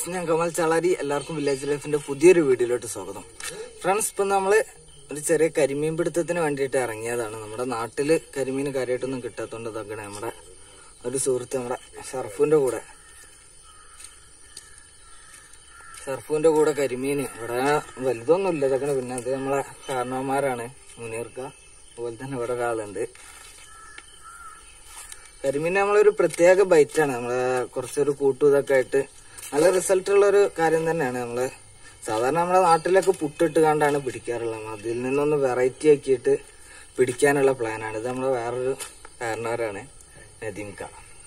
Friends ഞാൻ കമൽ ചാളാരി എല്ലാവർക്കും village ലൈഫിന്റെ പുതിയൊരു വീഡിയോയിലോട്ട് സ്വാഗതം ഫ്രണ്ട്സ് ഇപ്പം നമ്മള് ഒരു ചെറിയ കരിമീൻ പിടുത്തത്തിന് വേണ്ടിയിട്ട് ഇറങ്ങിയതാണ് നമ്മുടെ നാട്ടില് കരിമീൻ കാര്യമായിട്ടൊന്നും കിട്ടാത്തോണ്ട് ഇതാക്കണേ നമ്മുടെ ഒരു സുഹൃത്ത് നമ്മുടെ ഷർഫുവിന്റെ കൂടെ ഷർഫുവിന്റെ കൂടെ കരിമീൻ ഇവിടെ വലുതൊന്നും ഇല്ല ഇതൊക്കെ പിന്നെ അത് നമ്മളെ കാരണവന്മാരാണ് മുനീർക്ക അതുപോലെ തന്നെ ഇവിടെ ഒരാളുണ്ട് കരിമീൻ നമ്മളൊരു പ്രത്യേക ബൈറ്റാണ് നമ്മളെ കുറച്ചൊരു കൂട്ടും ഇതൊക്കെ ആയിട്ട് നല്ല റിസൾട്ട് ഉള്ള ഒരു കാര്യം തന്നെയാണ് നമ്മള് സാധാരണ നമ്മുടെ നാട്ടിലൊക്കെ പുട്ടിട്ട് കണ്ടാണ് പിടിക്കാറുള്ളത് നമ്മൾ അതിൽ നിന്നൊന്ന് വെറൈറ്റി ആക്കിയിട്ട് പിടിക്കാനുള്ള പ്ലാനാണ് ഇത് നമ്മളെ വേറൊരു കാരണവരാണ് നദീംക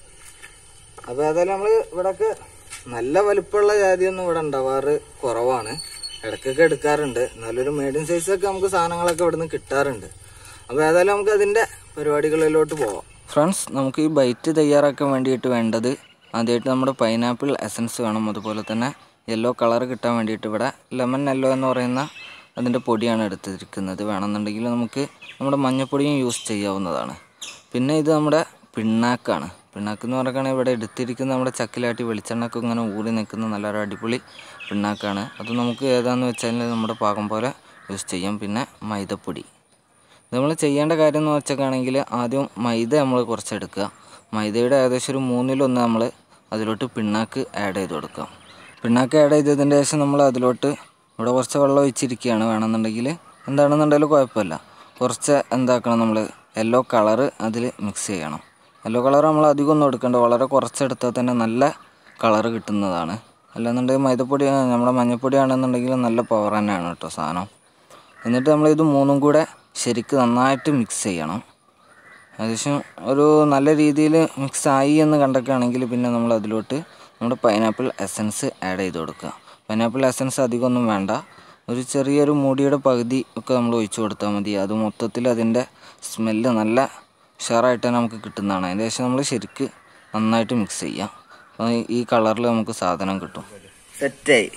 അപ്പൊ ഏതായാലും നമ്മള് ഇവിടൊക്കെ നല്ല വലിപ്പമുള്ള ജാതിയൊന്നും ഇവിടെ ഉണ്ടാവാറ് കുറവാണ് ഇടയ്ക്കൊക്കെ എടുക്കാറുണ്ട് നല്ലൊരു മീഡിയം സൈസൊക്കെ നമുക്ക് സാധനങ്ങളൊക്കെ ഇവിടുന്ന് കിട്ടാറുണ്ട് അപ്പൊ ഏതായാലും നമുക്ക് അതിന്റെ പരിപാടികളിലോട്ട് പോവാം ഫ്രണ്ട്സ് നമുക്ക് ഈ ബൈറ്റ് തയ്യാറാക്കാൻ വേണ്ടിയിട്ട് വേണ്ടത് ആദ്യമായിട്ട് നമ്മുടെ പൈനാപ്പിൾ എസൻസ് വേണം അതുപോലെ തന്നെ യെല്ലോ കളർ കിട്ടാൻ വേണ്ടിയിട്ട് ഇവിടെ ലെമൺ യെല്ലോ എന്ന് പറയുന്ന അതിൻ്റെ പൊടിയാണ് എടുത്തിരിക്കുന്നത് വേണമെന്നുണ്ടെങ്കിൽ നമുക്ക് നമ്മുടെ മഞ്ഞപ്പൊടിയും യൂസ് ചെയ്യാവുന്നതാണ് പിന്നെ ഇത് നമ്മുടെ പിണ്ണാക്കാണ് പിണ്ണാക്ക് എന്ന് പറയുകയാണെങ്കിൽ ഇവിടെ എടുത്തിരിക്കുന്ന നമ്മുടെ ചക്കിലാട്ടി വെളിച്ചെണ്ണക്ക് ഇങ്ങനെ ഊറി നിൽക്കുന്ന നല്ലൊരു അടിപൊളി പിണ്ണാക്കാണ് അത് നമുക്ക് ഏതാന്ന് വെച്ചാൽ നമ്മുടെ പാകം പോലെ യൂസ് ചെയ്യാം പിന്നെ മൈദപ്പൊടി നമ്മൾ ചെയ്യേണ്ട കാര്യം എന്ന് വെച്ചൊക്കെയാണെങ്കിൽ ആദ്യം മൈദ നമ്മൾ കുറച്ചെടുക്കുക മൈദയുടെ ഏകദേശം ഒരു മൂന്നിലൊന്ന് നമ്മൾ അതിലോട്ട് പിണ്ണാക്ക് ആഡ് ചെയ്ത് കൊടുക്കാം പിണ്ണാക്ക് ആഡ് ചെയ്തതിൻ്റെ ശേഷം നമ്മൾ അതിലോട്ട് ഇവിടെ കുറച്ച് വെള്ളം ഒഴിച്ചിരിക്കുകയാണ് വേണമെന്നുണ്ടെങ്കിൽ എന്താണെന്നുണ്ടെങ്കിലും കുഴപ്പമില്ല കുറച്ച് എന്താക്കണം നമ്മൾ യെല്ലോ കളറ് അതിൽ മിക്സ് ചെയ്യണം യെല്ലോ കളർ നമ്മൾ അധികം ഒന്നും എടുക്കേണ്ട വളരെ കുറച്ചെടുത്താൽ തന്നെ നല്ല കളറ് കിട്ടുന്നതാണ് അല്ലാന്നുണ്ടെങ്കിൽ മൈദപ്പൊടി നമ്മുടെ മഞ്ഞൾപ്പൊടി ആണെന്നുണ്ടെങ്കിൽ നല്ല പവർ തന്നെയാണ് കേട്ടോ സാധനം എന്നിട്ട് നമ്മൾ ഇത് മൂന്നും കൂടെ ശരിക്ക് നന്നായിട്ട് മിക്സ് ചെയ്യണം ഏകദേശം ഒരു നല്ല രീതിയിൽ മിക്സ് ആയി എന്ന് കണ്ടൊക്കെയാണെങ്കിൽ പിന്നെ നമ്മൾ അതിലോട്ട് നമ്മുടെ പൈനാപ്പിൾ എസൻസ് ആഡ് ചെയ്ത് കൊടുക്കുക പൈനാപ്പിൾ എസൻസ് അധികമൊന്നും വേണ്ട ഒരു ചെറിയൊരു മുടിയുടെ പകുതി ഒക്കെ നമ്മൾ ഒഴിച്ചു കൊടുത്താൽ മതി അത് മൊത്തത്തിൽ അതിൻ്റെ സ്മെല്ല് നല്ല ഉഷാറായിട്ട് തന്നെ നമുക്ക് കിട്ടുന്നതാണ് അതിന് ശേഷം നമ്മൾ ശരിക്ക് നന്നായിട്ട് മിക്സ് ചെയ്യാം അപ്പോൾ ഈ കളറിൽ നമുക്ക് സാധനം കിട്ടും സെറ്റായി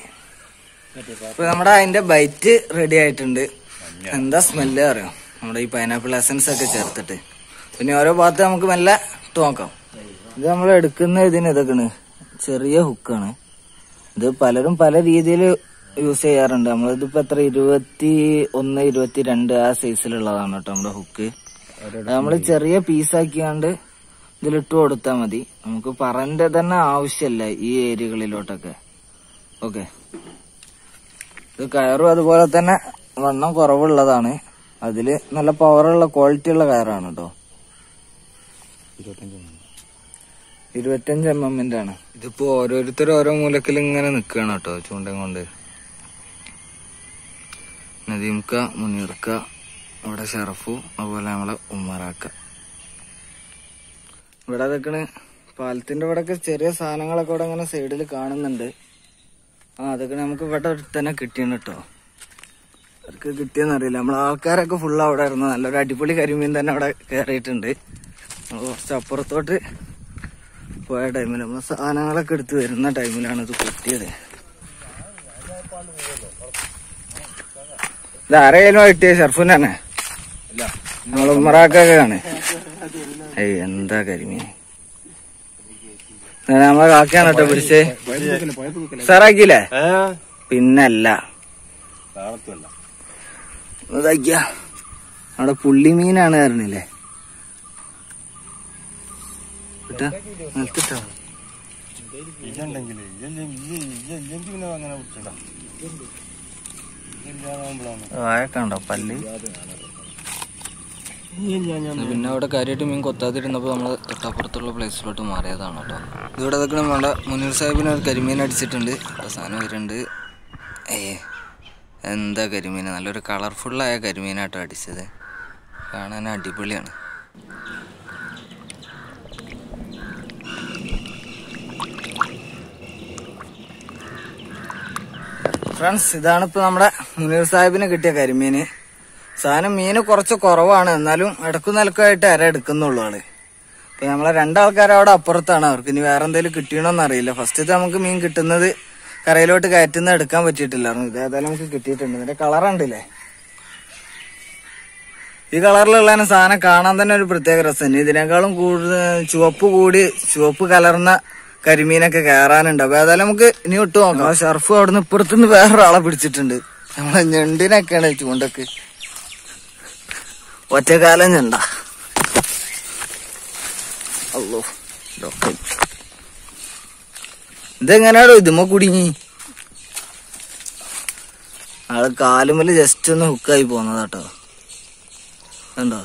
ഇപ്പൊ നമ്മുടെ അതിന്റെ ബൈറ്റ് റെഡി ആയിട്ടുണ്ട് എന്താ സ്മെല്ല് അറിയാം നമ്മുടെ ഈ പൈനാപ്പിൾ എസൻസ് ഒക്കെ ചേർത്തിട്ട് പിന്നെ ഓരോ ഭാഗത്ത് നമുക്ക് മെല്ലെ ഇട്ട് നോക്കാം ഇത് നമ്മൾ എടുക്കുന്ന ഇതിന് ഇതൊക്കെയാണ് ചെറിയ ഹുക്കാണ് ഇത് പലരും പല രീതിയിൽ യൂസ് ചെയ്യാറുണ്ട് നമ്മളിതിപ്പോ എത്ര ഇരുപത്തി ഒന്ന് ഇരുപത്തി രണ്ട് ആ സൈസിലുള്ളതാണ് കേട്ടോ നമ്മുടെ ഹുക്ക് നമ്മൾ ചെറിയ പീസാക്കിയാണ്ട് ഇതിലിട്ട് കൊടുത്താൽ മതി നമുക്ക് പറന്റെ തന്നെ ആവശ്യമല്ല ഈ ഏരിയകളിലോട്ടൊക്കെ ഓക്കെ ഇത് കയറും അതുപോലെ തന്നെ വണ്ണം കുറവുള്ളതാണ് അതില് നല്ല പവറുള്ള ക്വാളിറ്റി ഉള്ള കയറാണ് കേട്ടോ ഇരുപത്തഞ്ച് എം എമ്മിന്റെ ആണ് ഇതിപ്പോ ഓരോരുത്തരും ഓരോ മൂലക്കിൽ ഇങ്ങനെ നിക്കുകയാണ് കേട്ടോ ചൂണ്ടയും കൊണ്ട് നദീംക്ക മുനീർക്ക അവിടെ ഷറഫു അതുപോലെ നമ്മളെ ഉമ്മറാക്ക ഇവിടെ അതൊക്കെ പാലത്തിന്റെ ഇവിടെ ഒക്കെ ചെറിയ സാധനങ്ങളൊക്കെ ഇവിടെ അങ്ങനെ സൈഡിൽ കാണുന്നുണ്ട് ആ അതൊക്കെ നമുക്ക് ഇവിടെ അടുത്ത് തന്നെ കിട്ടിയാണ് കേട്ടോ അവർക്ക് കിട്ടിയെന്നറിയില്ല നമ്മളെ ആൾക്കാരൊക്കെ ഫുൾ അവിടെ ആയിരുന്നു നല്ലൊരു അടിപൊളി കരിമീൻ തന്നെ അവിടെ കയറിയിട്ടുണ്ട് നമ്മൾ കുറച്ച് അപ്പുറത്തോട്ട് പോയ ടൈമിൽ നമ്മൾ സാധനങ്ങളൊക്കെ എടുത്ത് വരുന്ന ടൈമിലാണ് ഇത് കിട്ടിയത് ഇത് ആരെയാലും കിട്ടിയ ഷർഫുനാണ് നമ്മൾ ഉമ്മറാക്കൊക്കെയാണ് ഏയ് എന്താ കരിമീൻ ഇത് നമ്മളെ കാക്കയാണ് കേട്ടോ പിടിച്ചേ സാറാക്കിയില്ലേ പിന്നല്ല ഇതാക്കിയ അവിടെ പുള്ളിമീനാണ് പറഞ്ഞില്ലേ ഇട്ടാ, നിലത്തിട്ടോ? വാഴൊക്കെ ഉണ്ടോ പല്ല് പിന്നെ അവിടെ കാര്യമായിട്ട് മീൻ കൊത്താതിരുന്നപ്പോൾ നമ്മൾ തൊട്ടപ്പുറത്തുള്ള പ്ലേസിലോട്ട് മാറിയതാണ് കേട്ടോ ഇവിടെ അതൊക്കെ നമ്മുടെ മുനീർ സാഹിബിന് ഒരു കരിമീൻ അടിച്ചിട്ടുണ്ട് അവസാനം വരുന്നുണ്ട് ഏ എന്താ കരിമീൻ നല്ലൊരു കളർഫുള്ളായ കരിമീനാട്ടോ അടിച്ചത് കാണാൻ അടിപൊളിയാണ് ഫ്രണ്ട്സ് ഇതാണ് ഇപ്പൊ നമ്മുടെ മുനീർ സാഹിബിന് കിട്ടിയ കരിമീന് സാധനം മീന് കുറച്ച് കുറവാണ് എന്നാലും ഇടക്കും നിലക്കുമായിട്ട് അര എടുക്കുന്നുള്ളൂ ആള് ഇപ്പൊ നമ്മളെ രണ്ടാൾക്കാർ അവിടെ അപ്പുറത്താണ് അവർക്ക് ഇനി വേറെ എന്തെങ്കിലും കിട്ടിയണോന്ന് അറിയില്ല ഫസ്റ്റ് നമുക്ക് മീൻ കിട്ടുന്നത് കരയിലോട്ട് കയറ്റുന്ന എടുക്കാൻ പറ്റിയിട്ടില്ലായിരുന്നു ഇത് ഏതായാലും നമുക്ക് കിട്ടിയിട്ടുണ്ട് ഇതിന്റെ കളർ ഉണ്ടല്ലേ ഈ കളറിലുള്ള സാധനം കാണാൻ തന്നെ ഒരു പ്രത്യേക രസം ഇതിനേക്കാളും കൂടുതൽ ചുവപ്പ് കൂടി ചുവപ്പ് കലർന്ന കരിമീനൊക്കെ കയറാനുണ്ട് അപ്പൊ ഏതായാലും നമുക്ക് ഇനി വിട്ടു നോക്കാം ആ ഷർഫ് അവിടുന്ന് ഇപ്പുറത്തുനിന്ന് വേറൊരാളെ പിടിച്ചിട്ടുണ്ട് നമ്മളെ ഞണ്ടിനൊക്കെയാണ് ചൂണ്ടക്ക് ഒറ്റക്കാലം ഞണ്ട അല്ലോ ഇതൊക്കെ ഇതെങ്ങനെയാടോ ഇതുമ്മ കുടുങ്ങി ആള് കാലുമല് ജസ്റ്റ് ഒന്ന് ഹുക്കായി പോന്നതാട്ടോ കണ്ടോ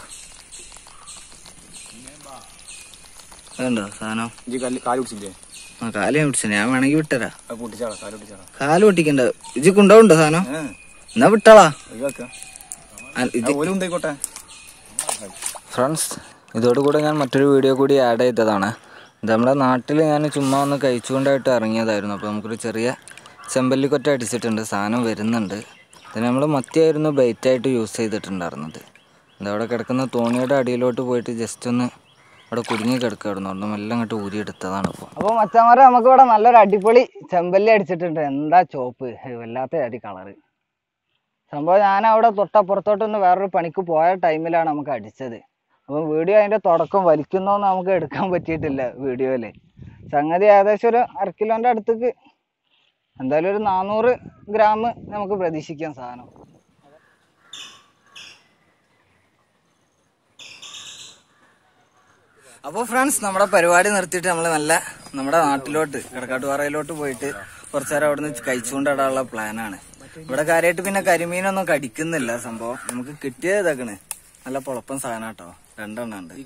കണ്ടോ സാധനം ഇജ്ജ് കല്ല് കാല് പിടിച്ചില്ലേ ആ കാല് ഞാൻ പിടിച്ചു ഞാൻ വേണമെങ്കിൽ വിട്ടരാ അത് പൊട്ടിച്ചാളാ കാല് പൊട്ടിച്ചാളാ കാല് പൊട്ടിക്കണ്ട ഇജ് കൊണ്ടുപോണ്ടോ സാധനം എന്നാ വിട്ടാളാ ആ, ഇത് ഓലും ഉണ്ടായിക്കോട്ടെ ഫ്രണ്ട്സ് ഇതോടുകൂടെ ഞാൻ മറ്റൊരു വീഡിയോ കൂടി ആഡ് ചെയ്തതാണ് ഇത് നമ്മുടെ നാട്ടിൽ ഞാൻ ചുമ്മാ ഒന്ന് കഴിച്ചുകൊണ്ടായിട്ട് ഇറങ്ങിയതായിരുന്നു അപ്പോൾ നമുക്കൊരു ചെറിയ ചെമ്പല്ലിക്കൊറ്റ അടിച്ചിട്ടുണ്ട് സാധനം വരുന്നുണ്ട് ഇത് നമ്മൾ മത്തിയായിരുന്നു ബൈറ്റായിട്ട് യൂസ് ചെയ്തിട്ടുണ്ടായിരുന്നത് ഇതവിടെ കിടക്കുന്ന തോണിയുടെ അടിയിലോട്ട് പോയിട്ട് ജസ്റ്റ് ഒന്ന് അവിടെ കുടുങ്ങി കിടക്കായിരുന്നു അവിടെ മെല്ലെ അങ്ങോട്ട് ഊരിയെടുത്തതാണ് ഇപ്പോൾ അപ്പോൾ മച്ചന്മാരെ നമുക്ക് ഇവിടെ നല്ലൊരു അടിപൊളി ചെമ്പല്ലി അടിച്ചിട്ടുണ്ട് എന്താ ചോപ്പ് വല്ലാത്ത അടി കളറ് സംഭവം ഞാൻ അവിടെ തൊട്ടപ്പുറത്തോട്ടൊന്ന് വേറൊരു പണിക്ക് പോയ ടൈമിലാണ് നമുക്ക് അടിച്ചത് അപ്പം വീഡിയോ അതിന്റെ തുടക്കം വലിക്കുന്നോന്ന് നമുക്ക് എടുക്കാൻ പറ്റിയിട്ടില്ല വീഡിയോയില് സംഗതി ഏകദേശം ഒരു അര കിലോന്റെ അടുത്തേക്ക് എന്തായാലും ഒരു നാനൂറ് ഗ്രാം നമുക്ക് പ്രതീക്ഷിക്കാം സാധനം അപ്പോൾ ഫ്രണ്ട്സ് നമ്മുടെ പരിപാടി നിർത്തിയിട്ട് നമ്മൾ നല്ല നമ്മുടെ നാട്ടിലോട്ട് കിടക്കാട്ടുപാറയിലോട്ട് പോയിട്ട് കുറച്ചു നേരം അവിടെ നിന്ന് കഴിച്ചുകൊണ്ടിടാനുള്ള പ്ലാനാണ് ഇവിടെ കാര്യമായിട്ട് പിന്നെ കരിമീനൊന്നും കടിക്കുന്നില്ല സംഭവം നമുക്ക് കിട്ടിയത് ഇതാക്കണ് നല്ല പൊളപ്പൻ സാധനം കേട്ടോ രണ്ടെണ്ണം ഉണ്ട്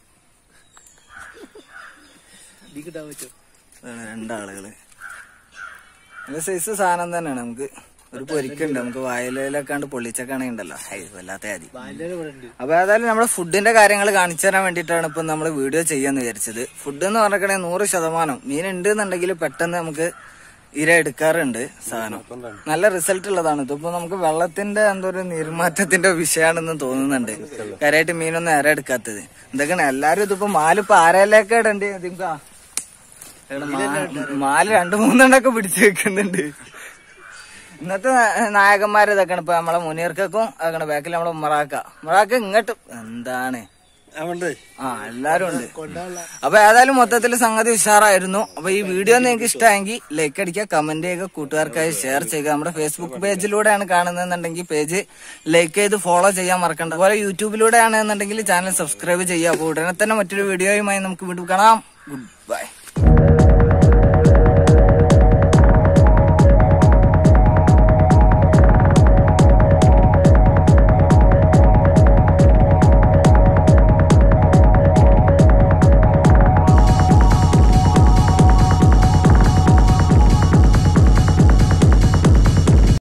ഇതാണ് രണ്ടാളുകള് നല്ല സൈസ് സാധനം തന്നെയാണ് നമുക്ക് ഒരു പൊരിക്കുണ്ട് നമുക്ക് വായലയിലൊക്കെ പൊള്ളിച്ചൊക്കെ ഉണ്ടല്ലോ ഹൈ വല്ലാത്ത അതി അപ്പൊ ഏതായാലും നമ്മുടെ ഫുഡിന്റെ കാര്യങ്ങൾ കാണിച്ചു തരാൻ വേണ്ടിയിട്ടാണ് ഇപ്പൊ നമ്മൾ വീഡിയോ ചെയ്യാന്ന് വിചാരിച്ചത് ഫുഡ് എന്ന് പറഞ്ഞിട്ടുണ്ടെങ്കിൽ നൂറ് ശതമാനം മീൻ ഉണ്ട് എന്നുണ്ടെങ്കിൽ പെട്ടെന്ന് നമുക്ക് ഇര എടുക്കാറുണ്ട് സാധനം നല്ല റിസൾട്ട് ഉള്ളതാണ് ഇതിപ്പോ നമുക്ക് വെള്ളത്തിന്റെ എന്തോ ഒരു നീർമാറ്റത്തിന്റെ വിഷയമാണെന്ന് തോന്നുന്നുണ്ട് കാര്യമായിട്ട് മീനൊന്നും ഇര എടുക്കാത്തത് എന്തൊക്കെയാണ് എല്ലാരും ഇതിപ്പോ മാലിപ്പോ ആരയിലൊക്കെ ഇടണ്ടേ ഇതിങ്കാ എടാ, മാ- മാല് രണ്ടു മൂന്നെണ്ണൊക്കെ പിടിച്ചു വെക്കുന്നുണ്ട് ഇന്നത്തെ നാ- നായകന്മാര് ഇതൊക്കെയാണ് ഇപ്പൊ നമ്മളെ മുനീർക്കും അതൊക്കെ ബാക്കിൽ നമ്മളെ ഉമ്മറാക്ക ഉമ്മറാക്ക ഇങ്ങോട്ട് എന്താണ് ആ എല്ലാരും ഉണ്ട് അപ്പൊ ഏതായാലും മൊത്തത്തിൽ സംഗതി ഉഷാറായിരുന്നു അപ്പൊ ഈ വീഡിയോ നിങ്ങൾക്ക് ഇഷ്ടമായെങ്കിൽ ലൈക്ക് അടിക്കുക കമന്റ് ചെയ്യുക കൂട്ടുകാർക്കായി ഷെയർ ചെയ്യുക നമ്മുടെ ഫേസ്ബുക്ക് പേജിലൂടെയാണ് കാണുന്നതെന്നുണ്ടെങ്കിൽ പേജ് ലൈക്ക് ചെയ്ത് ഫോളോ ചെയ്യാൻ മറക്കണ്ട അതുപോലെ യൂട്യൂബിലൂടെ ആണെന്നുണ്ടെങ്കിൽ ചാനൽ സബ്സ്ക്രൈബ് ചെയ്യുക അപ്പൊ ഉടനെ തന്നെ മറ്റൊരു വീഡിയോയുമായി നമുക്ക് വീണ്ടും കാണാം ഗുഡ് ബൈ